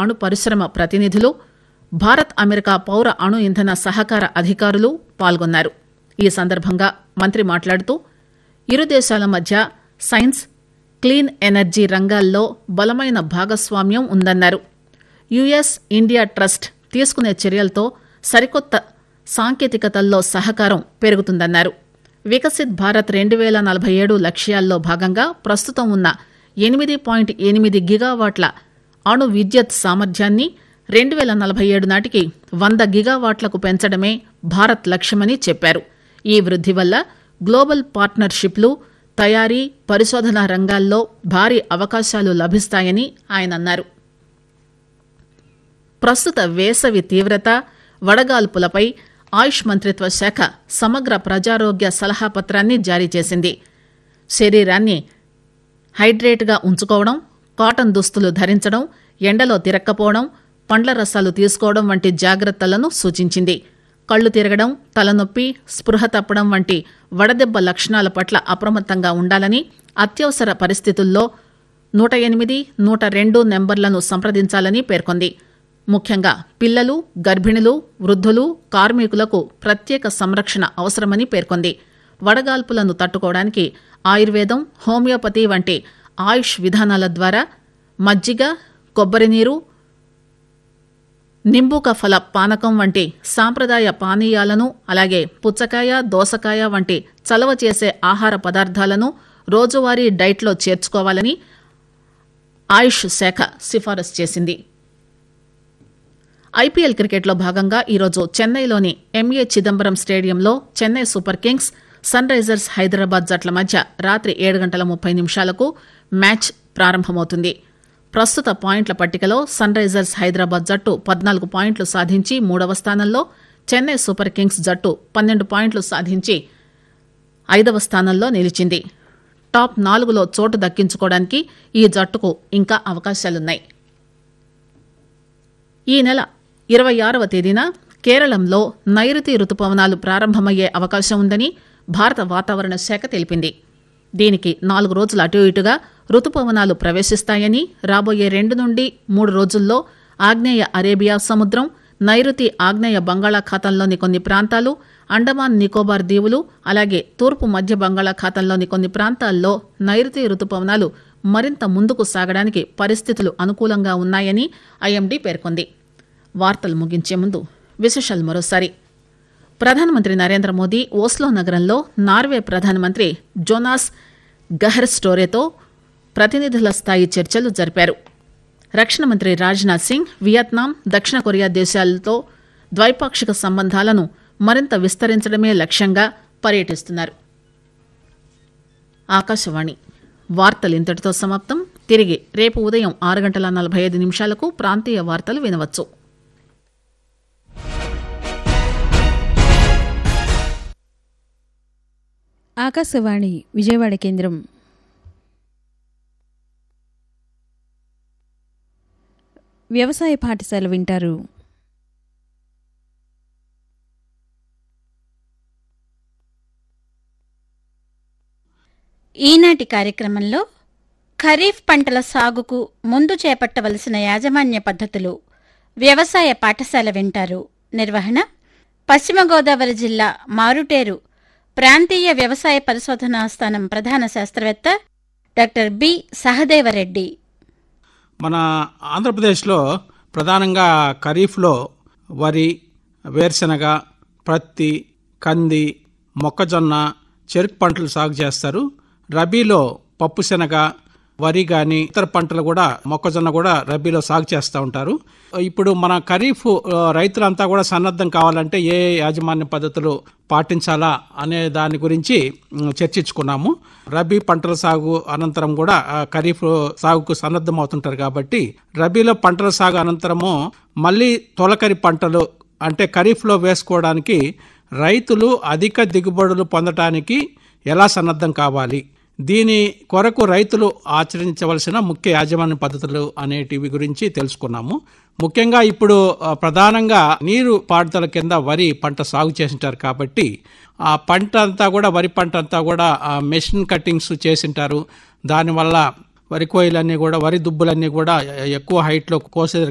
అణు పరిశ్రమ ప్రతినిధులు భారత్ అమెరికా పౌర అణు ఇంధన సహకార అధికారులు పాల్గొన్నారు ఈ సందర్భంగా మంత్రి మాట్లాడుతూ ఇరు దేశాల మధ్య సైన్స్ క్లీన్ ఎనర్జీ రంగాల్లో బలమైన భాగస్వామ్యం ఉందన్నారు యుఎస్ ఇండియా ట్రస్ట్ తీసుకునే చర్యలతో సరికొత్త సాంకేతికతల్లో సహకారం పెరుగుతుందన్నారు వికసిత్ భారత్ రెండు వేల నలభై ఏడు లక్ష్యాల్లో భాగంగా ప్రస్తుతం ఉన్న ఎనిమిది పాయింట్ ఎనిమిది గిగావాట్ల అణు విద్యుత్ సామర్థ్యాన్ని రెండు వేల నలభై ఏడు నాటికి వంద గిగావాట్లకు పెంచడమే భారత్ లక్ష్యమని చెప్పారు ఈ వృద్ధి వల్ల గ్లోబల్ పార్ట్నర్షిప్లు తయారీ పరిశోధన రంగాల్లో భారీ అవకాశాలు లభిస్తాయని ఆయన అన్నారు ప్రస్తుత వేసవి తీవ్రత వడగాల్పులపై ఆయుష్ మంత్రిత్వ శాఖ సమగ్ర ప్రజారోగ్య సలహా పత్రాన్ని జారీ చేసింది శరీరాన్ని హైడ్రేట్గా ఉంచుకోవడం కాటన్ దుస్తులు ధరించడం ఎండలో తిరక్కపోవడం పండ్ల రసాలు తీసుకోవడం వంటి జాగ్రత్తలను సూచించింది కళ్లు తిరగడం తలనొప్పి స్పృహ తప్పడం వంటి వడదెబ్బ లక్షణాల పట్ల అప్రమత్తంగా ఉండాలని అత్యవసర పరిస్థితుల్లో నూట ఎనిమిది నూట రెండు నెంబర్లను సంప్రదించాలని పేర్కొంది ముఖ్యంగా పిల్లలు గర్భిణులు వృద్ధులు కార్మికులకు ప్రత్యేక సంరక్షణ అవసరమని పేర్కొంది వడగాల్పులను తట్టుకోవడానికి ఆయుర్వేదం హోమియోపతి వంటి ఆయుష్ విధానాల ద్వారా మజ్జిగ కొబ్బరి నీరు నింబూక ఫల పానకం వంటి సాంప్రదాయ పానీయాలను అలాగే పుచ్చకాయ దోసకాయ వంటి చలవ చేసే ఆహార పదార్థాలను రోజువారీ డైట్లో చేర్చుకోవాలని ఆయుష్ శాఖ సిఫారసు చేసింది ఐపీఎల్ క్రికెట్లో భాగంగా ఈరోజు చెన్నైలోని ఎంఏ చిదంబరం స్టేడియంలో Chennai Super Kings Sunrisers Hyderabad జట్ల మధ్య రాత్రి ఏడు గంటల ముప్పై నిమిషాలకు మ్యాచ్ ప్రారంభమవుతుంది ప్రస్తుత పాయింట్ల పట్టికలో సన్ రైజర్స్ హైదరాబాద్ జట్టు పద్నాలుగు పాయింట్లు సాధించి మూడవ స్థానంలో చెన్నై సూపర్ కింగ్స్ జట్టు పన్నెండు పాయింట్లు సాధించి ఐదవ స్థానంలో నిలిచింది టాప్ నాలుగులో చోటు దక్కించుకోవడానికి ఈ జట్టుకు ఇంకా అవకాశాలున్నాయి ఈ నెల ఇరవై ఆరవ తేదీన కేరళంలో నైరుతి రుతుపవనాలు ప్రారంభమయ్యే అవకాశం ఉందని భారత వాతావరణ శాఖ తెలిపింది దీనికి నాలుగు రోజుల అటు ఇటుగా రుతుపవనాలు ప్రవేశిస్తాయని రాబోయే రెండు నుండి మూడు రోజుల్లో ఆగ్నేయ అరేబియా సముద్రం నైరుతి ఆగ్నేయ బంగాళాఖాతంలోని కొన్ని ప్రాంతాలు అండమాన్ నికోబార్ దీవులు అలాగే తూర్పు మధ్య బంగాళాఖాతంలోని కొన్ని ప్రాంతాల్లో నైరుతి రుతుపవనాలు మరింత ముందుకు సాగడానికి పరిస్థితులు అనుకూలంగా ఉన్నాయని ఐఎండీ పేర్కొంది వార్తలు ముగించే ముందు విశేషాలు మరోసారి ప్రధానమంత్రి నరేంద్ర మోదీ ఓస్లో నగరంలో నార్వే ప్రధానమంత్రి జోనాస్ గహర్ స్టోరేతో ప్రతినిధుల స్థాయి చర్చలు జరిపారు రక్షణ మంత్రి రాజ్నాథ్ సింగ్ వియత్నాం దక్షిణ కొరియా దేశాలతో ద్వైపాక్షిక సంబంధాలను మరింత విస్తరించడమే లక్ష్యంగా పర్యటిస్తున్నారు ఆకాశవాణి వార్తలు ఇంతటితో సమాప్తం తిరిగి రేపు ఉదయం ఆరు గంటల నలభై ఐదు నిమిషాలకు ప్రాంతీయ వార్తలు వినవచ్చు ఆకాశవాణి విజయవాడ కేంద్రం వ్యవసాయ పాఠశాల వింటారు ఈనాటి కార్యక్రమంలో ఖరీఫ్ పంటల సాగుకు ముందు చేపట్టవలసిన యాజమాన్య పద్ధతులు వ్యవసాయ పాఠశాల వింటారు నిర్వహణ పశ్చిమ గోదావరి జిల్లా మారుటేరు ప్రాంతీయ వ్యవసాయ పరిశోధనా స్థానం ప్రధాన శాస్త్రవేత్త డాక్టర్ బి సహదేవరెడ్డి మన ఆంధ్రప్రదేశ్లో ప్రధానంగా ఖరీఫ్లో వరి వేరుశనగ ప్రత్తి కంది మొక్కజొన్న చెరుకు పంటలు సాగు చేస్తారు రబీలో పప్పు శనగ వరి కానీ ఇతర పంటలు కూడా మొక్కజొన్న కూడా రబీలో సాగు చేస్తూ ఉంటారు ఇప్పుడు మన ఖరీఫ్ ఆ, రైతులంతా కూడా సన్నద్ధం కావాలంటే ఏ యాజమాన్య పద్ధతులు పాటించాలా అనే దాని గురించి ఉమ్, చర్చించుకున్నాము రబీ పంటల సాగు అనంతరం కూడా ఆ, ఖరీఫ్ సాగుకు సన్నద్ధం అవుతుంటారు కాబట్టి రబీలో పంటల సాగు అనంతరము మళ్ళీ తొలకరి పంటలు అంటే ఖరీఫ్లో వేసుకోవడానికి రైతులు అధిక దిగుబడులు పొందటానికి ఎలా సన్నద్ధం కావాలి దీని కొరకు రైతులు ఆచరించవలసిన ముఖ్య యాజమాన్య పద్ధతులు అనేటివి గురించి తెలుసుకున్నాము ముఖ్యంగా ఇప్పుడు ఆ, ప్రధానంగా నీరు పారుదల కింద వరి పంట సాగు చేసింటారు కాబట్టి ఆ పంట అంతా కూడా వరి పంట అంతా కూడా ఆ మెషిన్ కట్టింగ్స్ చేసింటారు దానివల్ల వరి కోయిలన్నీ కూడా వరి దుబ్బులన్నీ కూడా ఎక్కువ హైట్లో కోసే